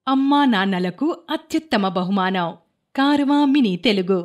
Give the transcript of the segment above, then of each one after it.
అమ్మా నాన్నలకు అత్యుత్తమ బహుమానం కారవా మినీ తెలుగు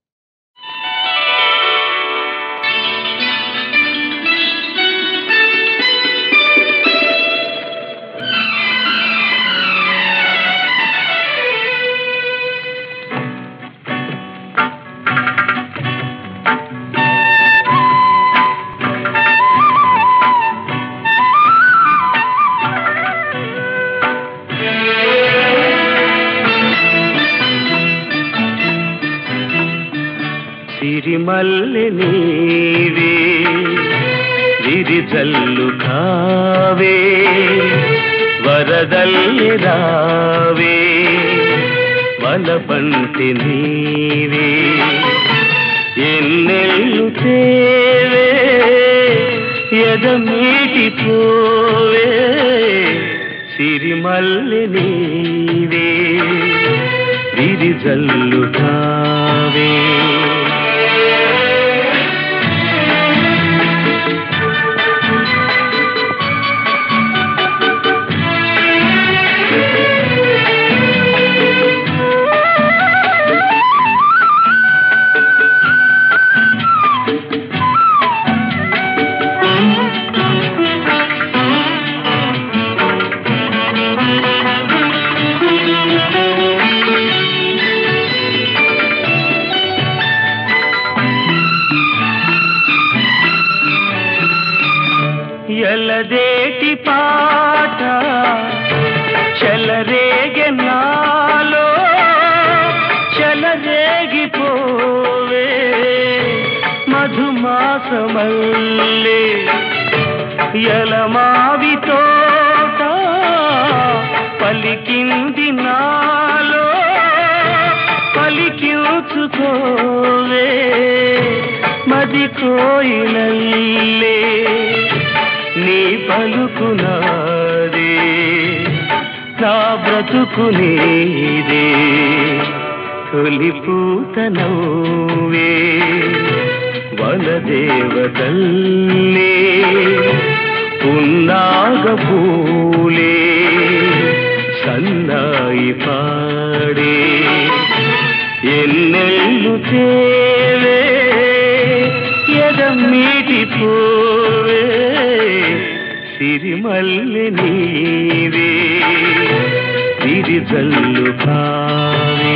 సిరిమల్లె నీవే విరిజల్లు కావే వరదల్లి రావే వలపంటి నీవే ఎన్నెల్లు తేవే ఎదమీటి పోవే సిరిమల్లె నీవే విరిజల్లు కావే ఎలదేటి పాట చెలరేగె నాలో చెలరేగిపోవే మధుమాసమల్లే ఎలమావి తోట పలికింది నాలో పలికించుకోవే మది కోయిలల్లే నీ పలుకునాదే నా బ్రతుకు నీదే తొలి పూత నవ్వే వనదేవతల్లే పున్నాగ పూలే సన్నాయి పాడే ఎన్నెల్లు తేవే ఎదమీటి పోవే సిరిమల్లె నీవే విరిజల్లు కావే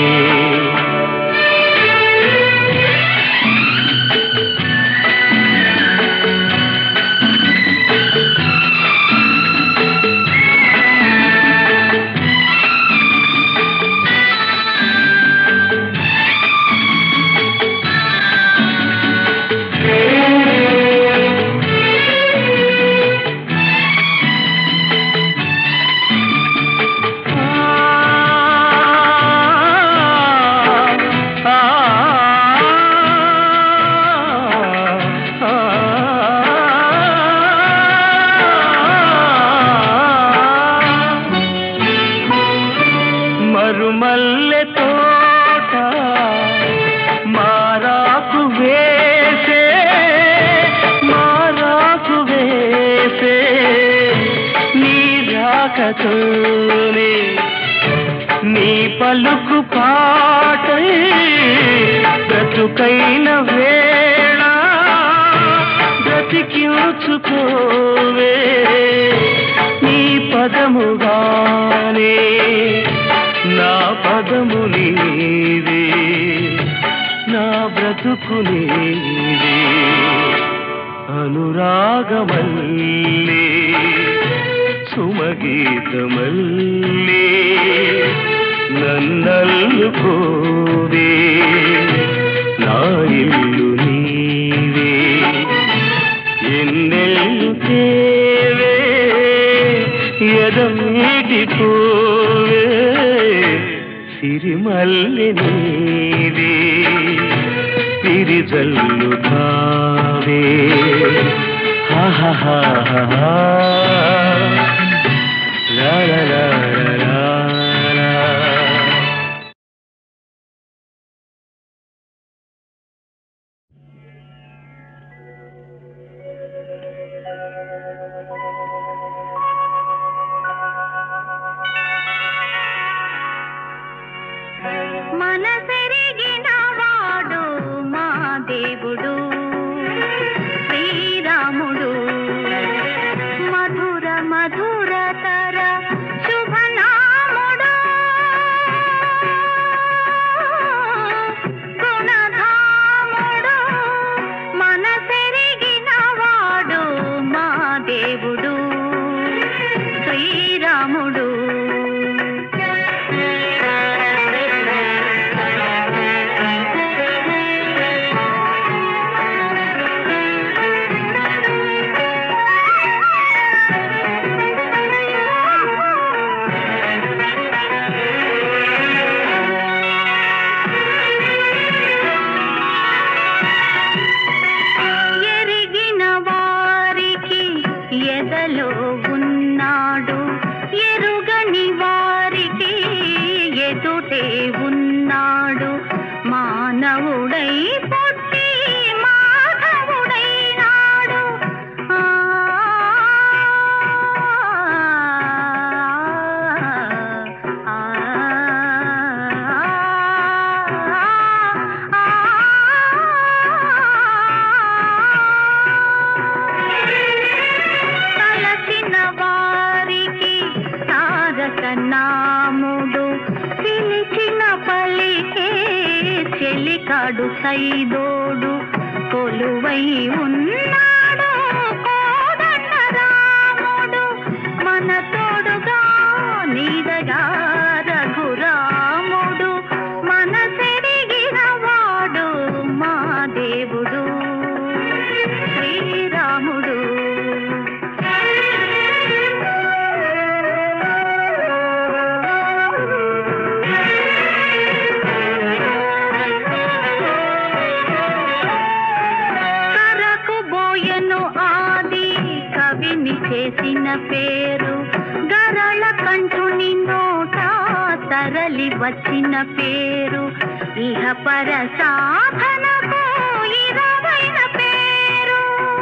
మరుమల్లె తోట మారాకు వేసే మారాకు వేసే నీ రాకతోనే నీ పలుకు పాటై బ్రతుకైన వేళ బ్రతికించుకోవే నీ పదముగానే నా పదము నీవే నా బ్రతుకు నీవే అనురాగమల్లే సుమగీతమల్లే నన్నల్లుకోవే నా ఇల్లు నీవే ఎన్నెల్లు తేవే ఎదమీటి పోవే సిరిమల్లె నీవే పిరిజల్లు కావే హాహాహా లా లా లా లా లా ఎదుటే ఉన్నాడు మానవుడై పుట్టి మాధవుడైనాడు ఆ, ఆ, తలచిన వారికి తారక నాముడు పిలిచిన పలికే చెలికాడు సైదోడు కొలువై ఉన్నాడు కోదండ రాముడు మన తోడుగా నీడగా రఘురాముడు మన సెరిగిన వాడు మా దేవుడు శ్రీరాముడు కరకు బోయను ఆది కవిని చేసిన పేరు గరళ కంఠుని నోట తరలి వచ్చిన పేరు ఇహ పర సాధనకు ఇరవైన పేరు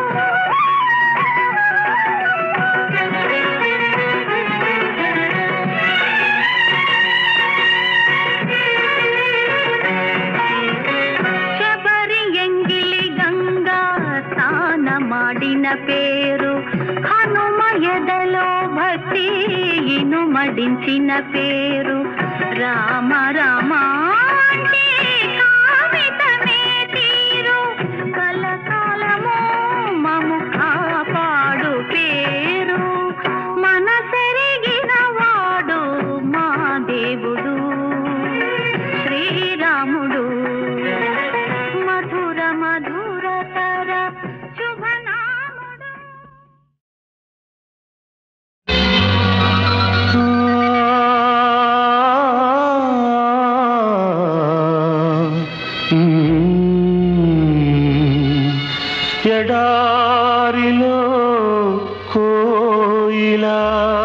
శబరి ఎంగిలి గంగా స్నాన ಮಾಡಿನ పేరు హనుమ ఎదలో భక్తి ఇనుమడించిన పేరు రామ రామ అంటే కావితమే తీరు కలకాలము మము కాపాడు పేరు మనసెరిగిన వాడు మా దేవుడు శ్రీరాముడు మధుర మధురతర శుభనాముడు ఎడారిలో కోయిలా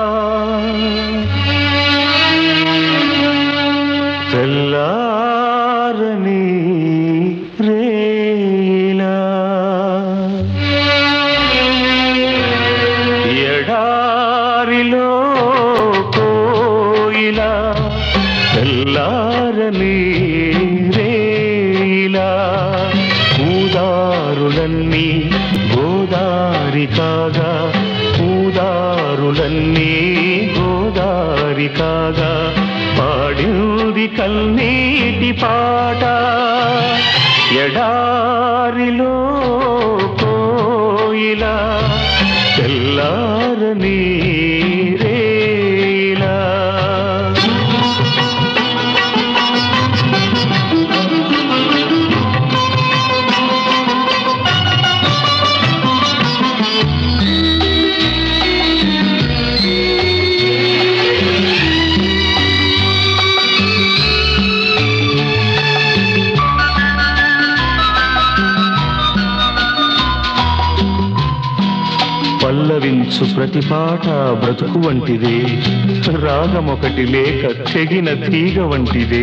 తెల్లారని రేలా ఎడారిలో కోయిలా తెల్లారని రేలా ఊదారులన్నీ గోదారి కాగా ఊదారులన్నీ గోదారి కాగా పాడింది కన్నీటి పాట ఎడారిలో కోయిలా తెల్లారని రేలా పల్లవించు ప్రతి పాట బ్రతుకు వంటిదే రాగమొకటి లేక తెగిన తీగ వంటిదే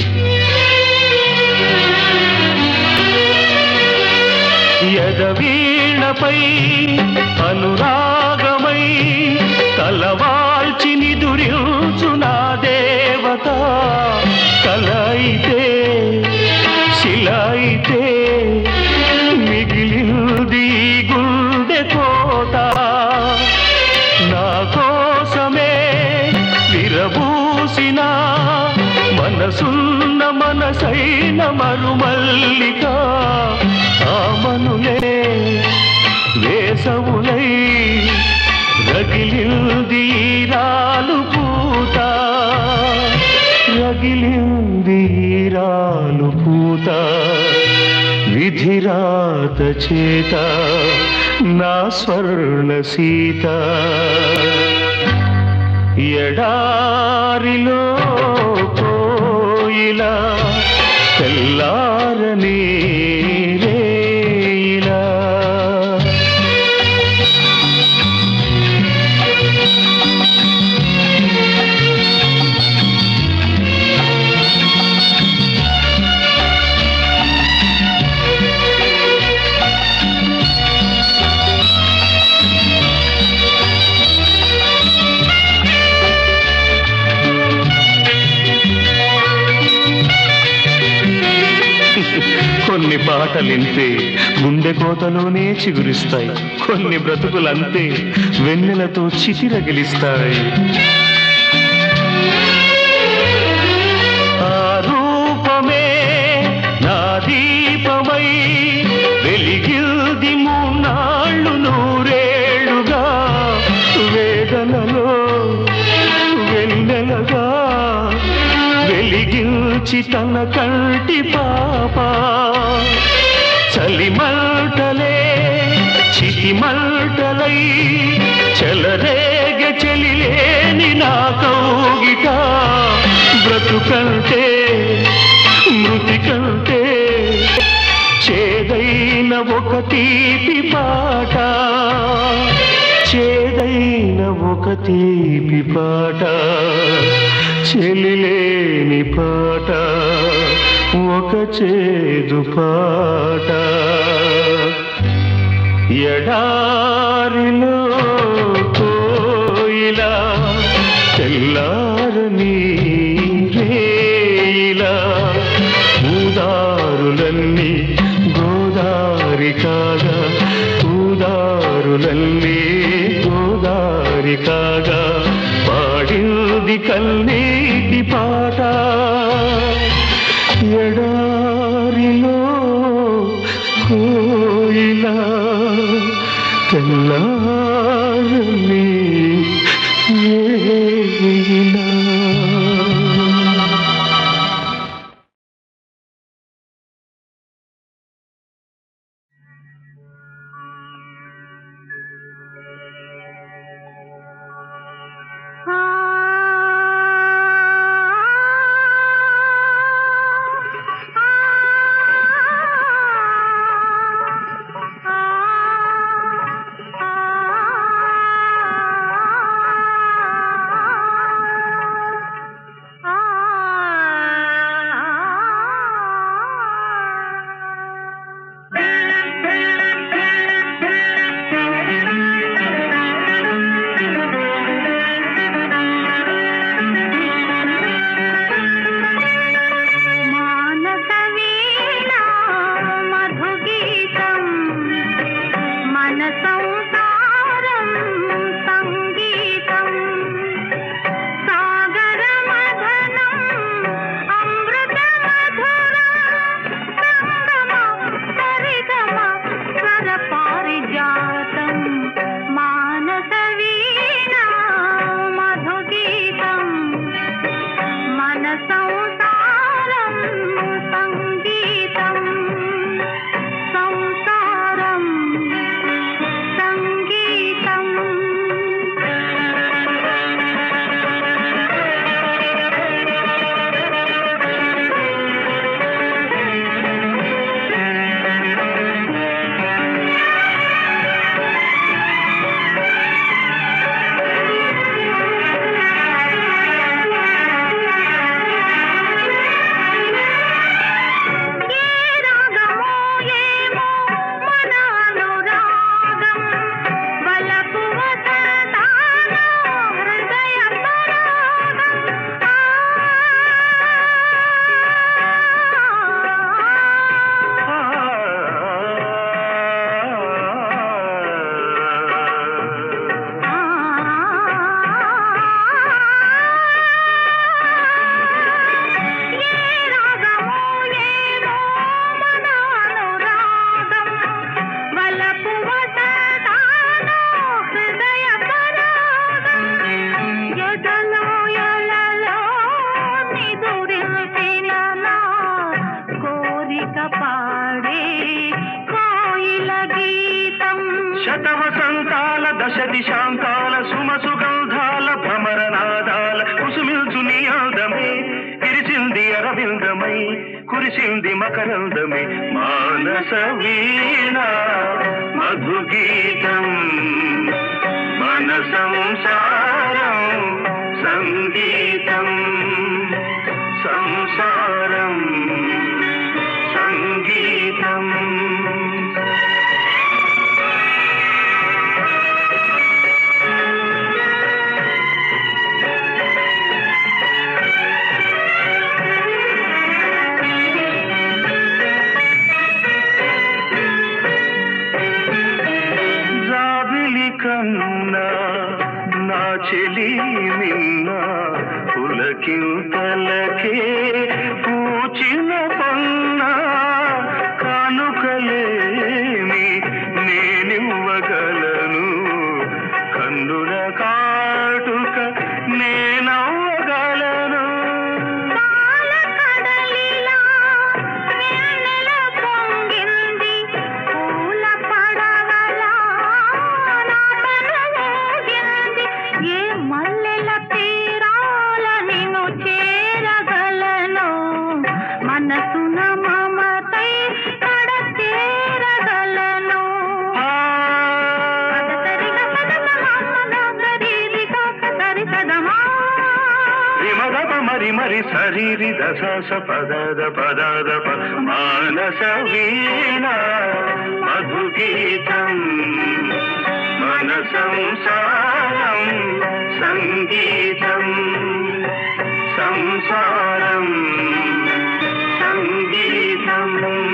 ఎదవీణపై అనురాగమై తలవాల్చి నిదురించు నా దేవత కల అయితే శిల అయితే మిగిలింది గుండె కోట నా కోసమే విరబూసిన మనసున్న మనసైన మరుమల్లిక ఆమనులే వేసవులై రగిలింది రాలు పూత రగిలింది రాలు పూత విధిరాత చేత నా స్వర్ణ సీత ఎడారిలో కోయిలా తెల్లారని రేయిలా కొన్ని పాటలింతే గుండె కోతలోనే చిగురిస్తాయి కొన్ని బ్రతుకులంతే వెన్నెలతో చితిరగిలిస్తాయి ఆ రూపమే నా దీపమై వెలిగిల్ది మూన్నాళ్ళు నూరేళ్లుగా వేదనలో వెన్నెలగా వెలిగించి తన కంటి పాప చలిమంటలే చితిమంటలై చెలరేగ చెలిలేని నా కౌగిట బ్రతుకంటే మృతి కంటే చేదైన ఒక తీపి పాట చేదైన ఒక తీపి పాట చెలిలేని పాట ఒక చేదు పాట ఎడారిలో కోయిలా తెల్లారని రేయిలా ఊదారులన్నీ గోదారి కాగా ఊదారులన్నీ గోదారి కాగా పాడింది కన్నీటి పాట ఎడారిలో కోయిలా తెల్లారని వేయిలా ఆ మానస వీణ మధుగీతం మన సంసారం సంగీతం సాగర మధనం అమృత మధురం సంగమ సరిగమ స్వర పారిజాతం మానస వీణ మధుగీతం మన సంసారం సంగీతం సంసారం సంగీతం ఏ రాగమో ఏమో మన అనురాగం వలపు వసంతాన హృదయ పరాగం ఏ రాగమో ఏమో మన అనురాగం వలపు వసంతాన హృదయ పరాగం ఎదలో ఎలలో నిదురించిన నా కోరిక పాడే కోయిల గీతం శతవసంతాల దశ దిశాంతాల సుమ సుగంధాల భ్రమరనాదాల కుసుమిల్చు నీ అందమే విరిసింది అరవిందమై కురిసింది మకరందమే మానస వీణ మధుగీతం మన సంసారం సంగీతం సంసారం సంగీతం ఆ చింతలకే పూచిన పొన్న కానుకలేమి నేనివ్వగలను కన్నుల కాటుక నేనవ్వగలను పాలకడలిలా వెన్నెల పొంగింది పూల పడవలా నా తనువూగింది ఏ మల్లెల తీరాల నిన్ను చేరగలను మనసున మమతై కడ చేరగలను సరిగ పదగ మమ్మన గరిదిగ సరిసగమా విమగప మరి మరి శరీరి దశ పదద పదద ప మానస వీణ మధుగీతం మన సంసారం సంగీతం సంసారం సంగీతం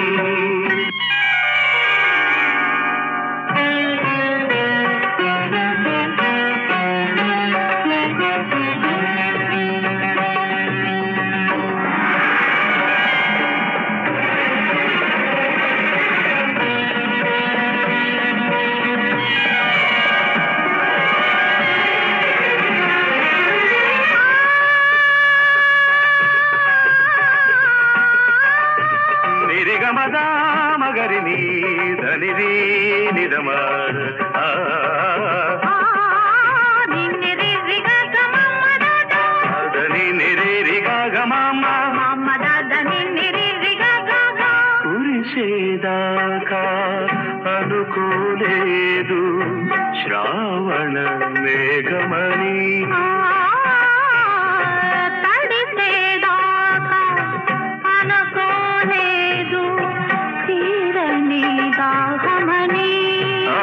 నిరిగమద మగరిని ధనిరి నిరమార ఆ ధని నిరిరిగా గమమ్మ కురిసేదాకా అనుకోలేదు శ్రావణ మేఘమణి ఆ,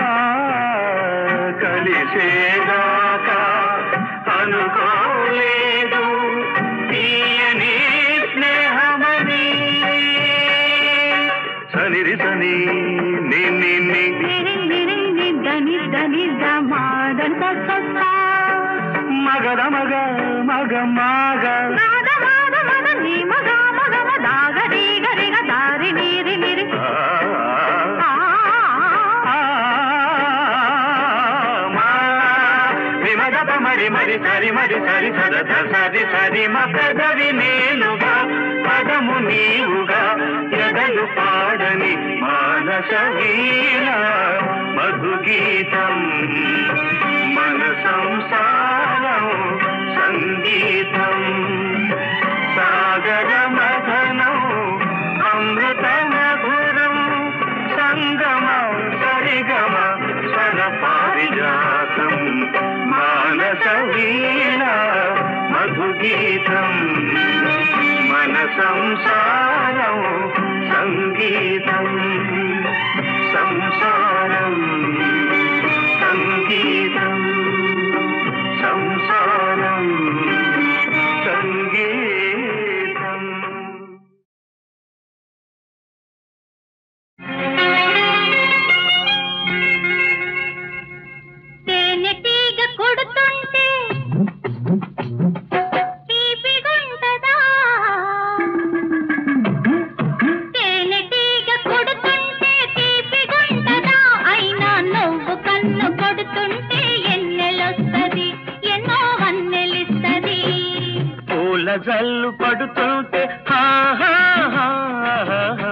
కలిసేదాకా అనుకోలేదు తీయని స్నేహమని సనిరి సని నిన్ని మగద మగ మగ మగ ఆ, ఆ, మా, విమగప మరి మరి సరి మరి సరి సదత సరి సరి మగదవి నేనుగా పదము నీవుగా ఎదలు పాడని మానస వీణ మధుగీతం మన సంసారం సంగీతం సాగర మథనం అమృత మధురం సంగమ సరిగమ స్వర పారిజాతం మానస వీణ మధుగీతం మన సంసారం సంగీతం సంసారం సంగీతం సంసారం సంగీతం తేనెటీగ కొడుతుంటే తీపిగుంటదా తేనెటీగ కొడుతుంటే తీపిగుంటదా అయినా నువ్వు కన్ను కొడుతుంటే ఎన్నెలొస్తది ఎన్నో వన్నెలిస్తది పూల జల్లు పడుతుంటే హా, హా, హా, హా, హా.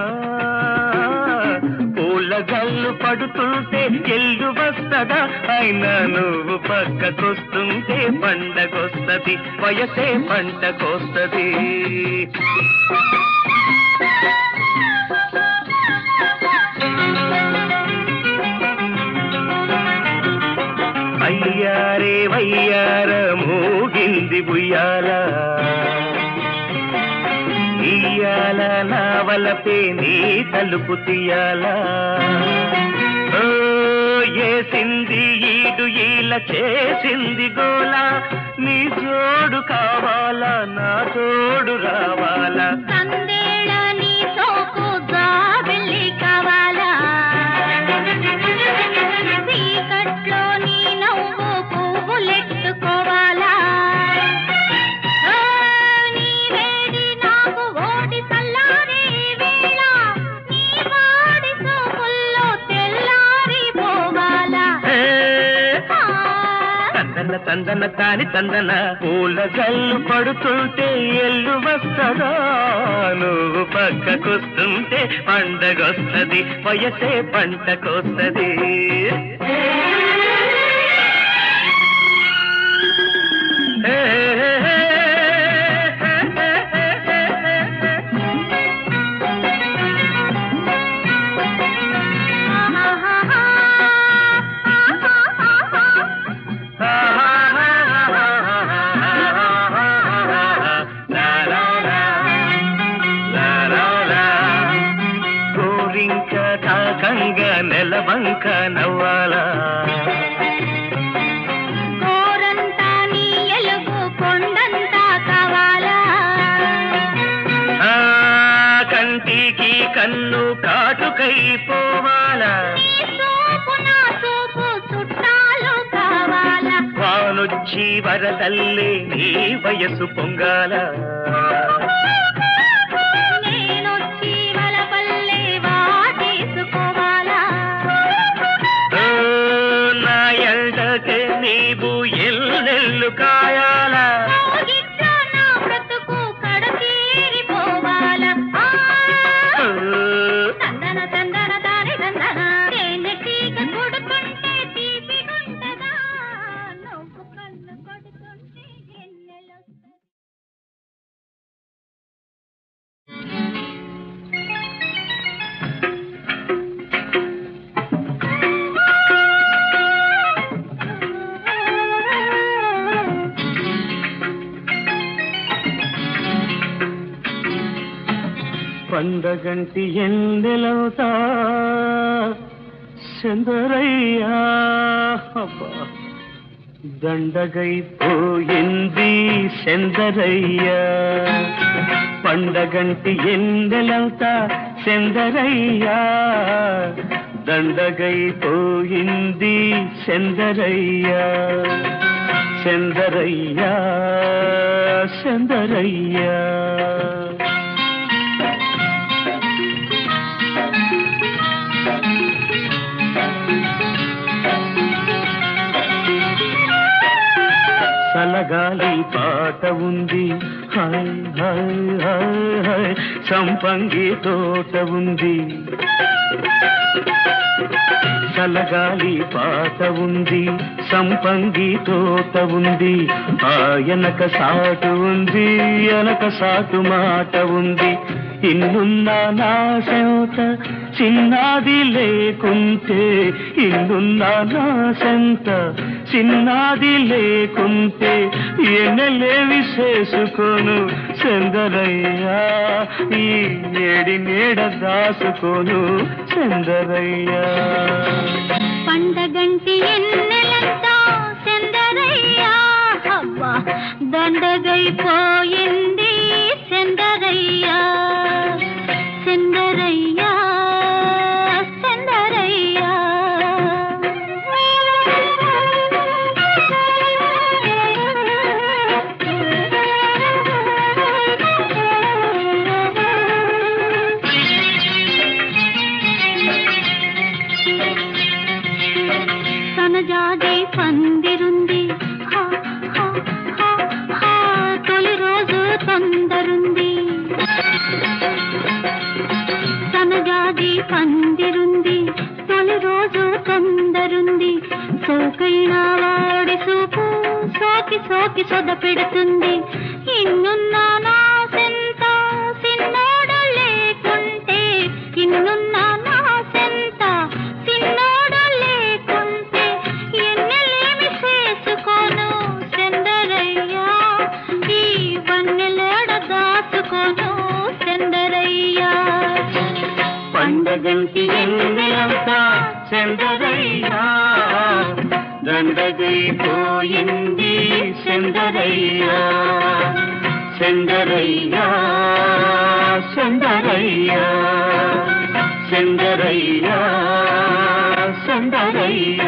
పూల జల్లు పడుతుంటే ఎల్లు వస్తదా అయినా నువ్వు పక్కకొస్తుంటే పండగొస్తది వయసే పంటకొస్తది అయ్యారే వయ్యార మూగింది బుయ్యాల ఇయ్యాల నా వలపే నీ తలుపు తీయాల ఓ, ఏసింది ఈడు ఈల చేసింది గోల నీ జోడు కావాలా నా తోడు రావాలా సందేళ నీ సోకు జాబెల్లి కావాలా చీకట్లో నీ నవ్వు పువ్వులెట్టుకోవాలా ఆ, తందన తాని తందన పూల జల్లు పడుతుంటే ఎల్లు వస్తదా నువ్వు పక్కకొస్తుంటే పండగొస్తది వయసే పంటకొస్తది గోరింక తాకంగా నెలవంక నవ్వాలా కోరంతా నీ ఎలుగు కొండంతా కావాలా ఆ కంటికి కన్ను కాటుకై పోవాలా నీ సూపు నా సూపు చుట్టాలు కావాలా వానొచ్చి వరదల్లే నీ వయసు పొంగాల నేనొచ్చి వలపల్లె వాటేసుకోవాలా ఓ, నా ఎండకే నీవు ఎల్లెల్లు కాయాలా కౌగిట్లో నా బ్రతుకు కడతీరిపోవాలా ఆ, ఓ, తందన తందన దాని తందన తేనెటీగ కొడుతుంటే తీపిగుంటదా నువ్వు కన్ను కొడుతుంటే ఎన్నెలొస్తాయి పండగంటి ఎండెలవుతా చందరయ్యా అబ్బా దండగైపోయింది చందరయ్యా పండగంటి ఎండెలవుతా చందరయ్యా దండగైపోయింది చందరయ్యా చందరయ్యా చందరయ్యా సలగాలి పాట ఉంది హాయ్ హాయ్ హాయ్ హాయ్ సంపంగి తోట ఉంది సలగాలి పాట ఉంది సంపంగి తోట ఉంది ఆయనక సాటు ఉంది అనక సాటు మాట ఉంది ఇన్నున్నా నా సెంత చిన్నది లేకుంటే ఇన్నున్నా నా సెంత చిన్నది లేకుంటే ఎన్నెలేవి చేసుకోను చందరయ్యా ఈ ఏడి నీడ దాసుకోను చందరయ్యా పండగంటి ఎన్నెలంతా సెందరయ్యా అబ్బా దండగైపోయింది సెందరయ్యా సెందరయ్యా సెందరయ్యా సనజాజి పందిరుంది హా, హా, హా, హా, తొలి రోజు తొందరుంది సనజాజి పందిరుంది తొలి రోజు తొందరుంది సోకైన వాడి సూపు సోకి సోకి సొద పెడుతుంది ఇన్నున్నా నా సెంత సిన్నోడు లేకుంటే ఇన్నున్నా నా సెంత సిన్నోడు లేకుంటే ఎన్నెలేమి చేసుకోను చందరయ్యా ఈ వన్నెలేడ దాచుకోను చందరయ్యా పండగంటి ఎన్నెలంతా చందరయ్యా దండగైపోయింది చందరయ్యా చందరయ్యా చందరయ్యా చందరయ్యా చందరయ్యా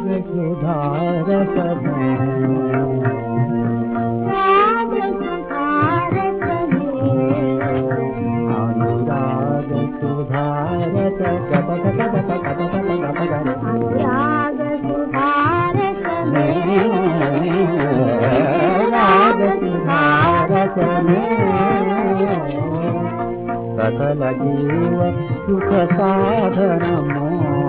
అనురాగ సుధారత గత గత గత గత గత గత గత సకల జీవ సుఖ సాధనము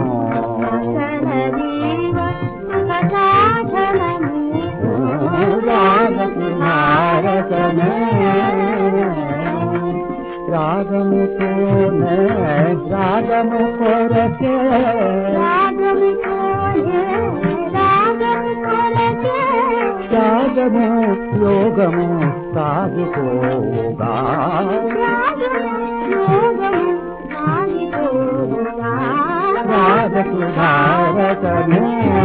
రాగసుధారతమే రాగముతోనే రాగము కొరకే త్యాగము యోగము సాగిపోగా రాగసుధారతమే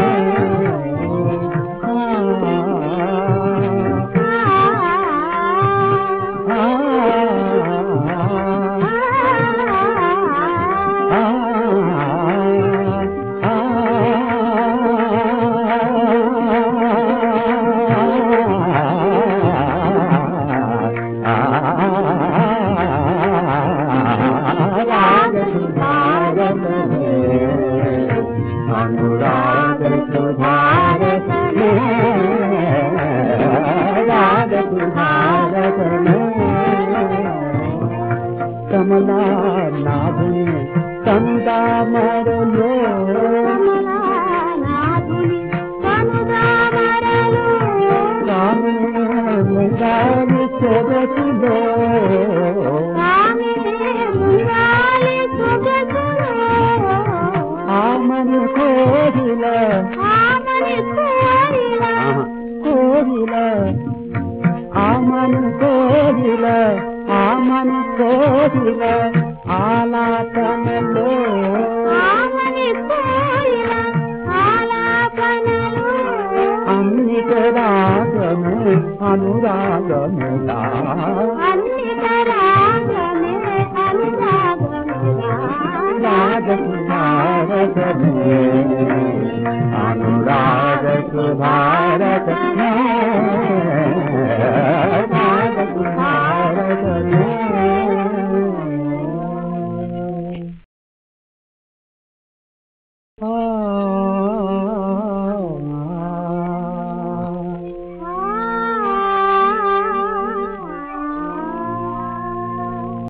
అనురాగ సుధారతమే రాగ సుధారతమే కమలా నాభుని కందామరలో రాముని సొగసులో ఆమని కోరిల కోరిల ఆమని కోరిల ఆమని కోరిల ఆలాపనలో అన్ని రాగము అనురాగములా రాగ సుధారతమే అనురాగ సుధారత